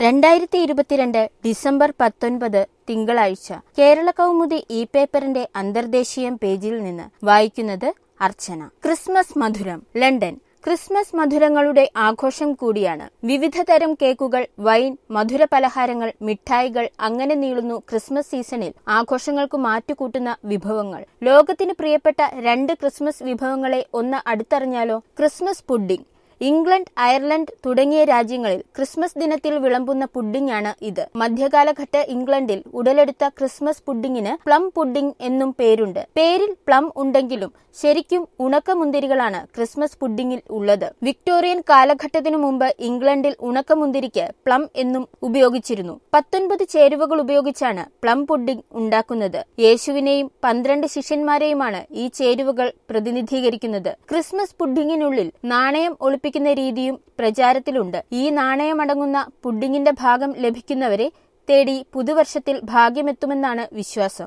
രണ്ടായിരത്തി ഇരുപത്തിരണ്ട് ഡിസംബർ പത്തൊൻപത് തിങ്കളാഴ്ച കേരള കൗമുദി ഇ പേപ്പറിന്റെ അന്തർദേശീയം പേജിൽ നിന്ന് വായിക്കുന്നത് അർച്ചന ക്രിസ്മസ് മധുരം ലണ്ടൻ ക്രിസ്മസ് മധുരങ്ങളുടെ ആഘോഷം കൂടിയാണ് വിവിധ തരം കേക്കുകൾ വൈൻ മധുര പലഹാരങ്ങൾ മിഠായികൾ അങ്ങനെ നീളുന്നു ക്രിസ്മസ് സീസണിൽ ആഘോഷങ്ങൾക്ക് മാറ്റുകൂട്ടുന്ന വിഭവങ്ങൾ ലോകത്തിന് പ്രിയപ്പെട്ട രണ്ട് ക്രിസ്മസ് വിഭവങ്ങളെ ഒന്ന് അടുത്തറിഞ്ഞാലോ ക്രിസ്മസ് പുഡിംഗ് ഇംഗ്ലണ്ട് അയർലൻഡ് തുടങ്ങിയ രാജ്യങ്ങളിൽ ക്രിസ്മസ് ദിനത്തിൽ വിളമ്പുന്ന പുഡിംഗാണ് ഇത് മധ്യകാലഘട്ട ഇംഗ്ലണ്ടിൽ ഉടലെടുത്ത ക്രിസ്മസ് പുഡിംഗിന് പ്ലം പുഡിംഗ് എന്നും പേരുണ്ട് പേരിൽ പ്ലം ഉണ്ടെങ്കിലും ശരിക്കും ഉണക്കമുന്തിരികളാണ് ക്രിസ്മസ് പുഡിംഗിൽ ഉള്ളത് വിക്ടോറിയൻ കാലഘട്ടത്തിനു മുമ്പ് ഇംഗ്ലണ്ടിൽ ഉണക്കമുന്തിരിക്ക് പ്ലം എന്നും ഉപയോഗിച്ചിരുന്നു പത്തൊൻപത് ചേരുവകൾ ഉപയോഗിച്ചാണ് പ്ലം പുഡിംഗ് ഉണ്ടാക്കുന്നത് യേശുവിനെയും പന്ത്രണ്ട് ശിഷ്യന്മാരെയുമാണ് ഈ ചേരുവകൾ പ്രതിനിധീകരിക്കുന്നത് ക്രിസ്മസ് പുഡിംഗിനുള്ളിൽ നാണയം ഒളിപ്പിക്കുന്ന രീതിയും പ്രചാരത്തിലുണ്ട് ഈ നാണയമടങ്ങുന്ന പുഡിംഗിന്റെ ഭാഗം ലഭിക്കുന്നവരെ തേടി പുതുവർഷത്തിൽ ഭാഗ്യമെത്തുമെന്നാണ് വിശ്വാസം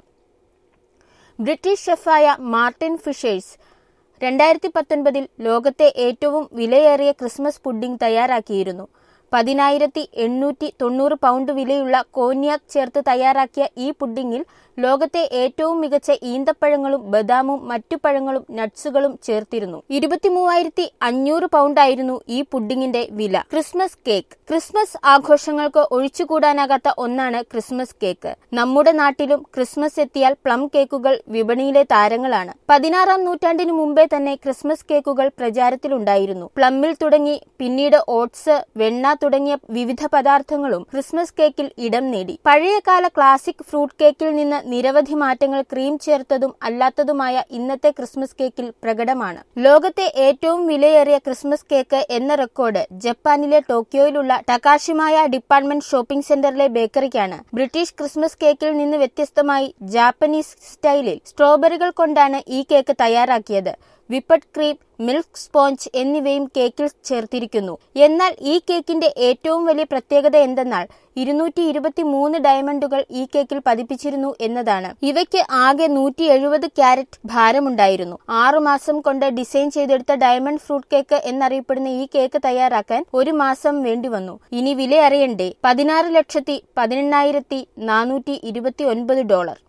ബ്രിട്ടീഷ് ഷെഫായ മാർട്ടിൻ ഫിഷേഴ്സ് രണ്ടായിരത്തി പത്തൊൻപതിൽ ലോകത്തെ ഏറ്റവും വിലയേറിയ ക്രിസ്മസ് പുഡിംഗ് തയ്യാറാക്കിയിരുന്നു പതിനായിരത്തി എണ്ണൂറ്റി തൊണ്ണൂറ് പൗണ്ട് വിലയുള്ള കോന്യാക് ചേർത്ത് തയ്യാറാക്കിയ ഈ പുഡിംഗിൽ ലോകത്തെ ഏറ്റവും മികച്ച ഈന്തപ്പഴങ്ങളും ബദാമും മറ്റു പഴങ്ങളും നട്സുകളും ചേർത്തിരുന്നു ഇരുപത്തിമൂവായിരത്തി അഞ്ഞൂറ് പൗണ്ടായിരുന്നു ഈ പുഡിംഗിന്റെ വില ക്രിസ്മസ് കേക്ക് ക്രിസ്മസ് ആഘോഷങ്ങൾക്ക് ഒഴിച്ചുകൂടാനാകാത്ത ഒന്നാണ് ക്രിസ്മസ് കേക്ക് നമ്മുടെ നാട്ടിലും ക്രിസ്മസ് എത്തിയാൽ പ്ലം കേക്കുകൾ വിപണിയിലെ താരങ്ങളാണ് പതിനാറാം നൂറ്റാണ്ടിനു മുമ്പേ തന്നെ ക്രിസ്മസ് കേക്കുകൾ പ്രചാരത്തിലുണ്ടായിരുന്നു പ്ലമ്മിൽ തുടങ്ങി പിന്നീട് ഓട്സ് വെണ്ണ തുടങ്ങിയ വിവിധ പദാർത്ഥങ്ങളും ക്രിസ്മസ് കേക്കിൽ ഇടം നേടി പഴയകാല ക്ലാസിക് ഫ്രൂട്ട് കേക്കിൽ നിന്ന് നിരവധി മാറ്റങ്ങൾ ക്രീം ചേർത്തതും അല്ലാത്തതുമായ ഇന്നത്തെ ക്രിസ്മസ് കേക്കിൽ പ്രകടമാണ് ലോകത്തെ ഏറ്റവും വിലയേറിയ ക്രിസ്മസ് കേക്ക് എന്ന റെക്കോർഡ് ജപ്പാനിലെ ടോക്കിയോയിലുള്ള ടകാഷിമായ ഡിപ്പാർട്ട്മെന്റ് ഷോപ്പിംഗ് സെന്ററിലെ ബേക്കറിക്കാണ് ബ്രിട്ടീഷ് ക്രിസ്മസ് കേക്കിൽ നിന്ന് വ്യത്യസ്തമായി ജാപ്പനീസ് സ്റ്റൈലിൽ സ്ട്രോബെറികൾ കൊണ്ടാണ് ഈ കേക്ക് തയ്യാറാക്കിയത് വിപ്പഡ് ക്രീം മിൽക്ക് സ്പോഞ്ച് എന്നിവയും കേക്കിൽ ചേർത്തിരിക്കുന്നു എന്നാൽ ഈ കേക്കിന്റെ ഏറ്റവും വലിയ പ്രത്യേകത എന്തെന്നാൽ ഇരുന്നൂറ്റി ഇരുപത്തി മൂന്ന് ഡയമണ്ടുകൾ ഈ കേക്കിൽ പതിപ്പിച്ചിരുന്നു എന്നതാണ് ഇവയ്ക്ക് ആകെ നൂറ്റി എഴുപത് ക്യാരറ്റ് ഭാരമുണ്ടായിരുന്നു ആറുമാസം കൊണ്ട് ഡിസൈൻ ചെയ്തെടുത്ത ഡയമണ്ട് ഫ്രൂട്ട് കേക്ക് എന്നറിയപ്പെടുന്ന ഈ കേക്ക് തയ്യാറാക്കാൻ ഒരു മാസം വേണ്ടിവന്നു ഇനി വില അറിയണ്ടേ പതിനാറ് ലക്ഷത്തി പതിനെണ്ണായിരത്തി നാനൂറ്റി ഇരുപത്തി ഒൻപത് ഡോളർ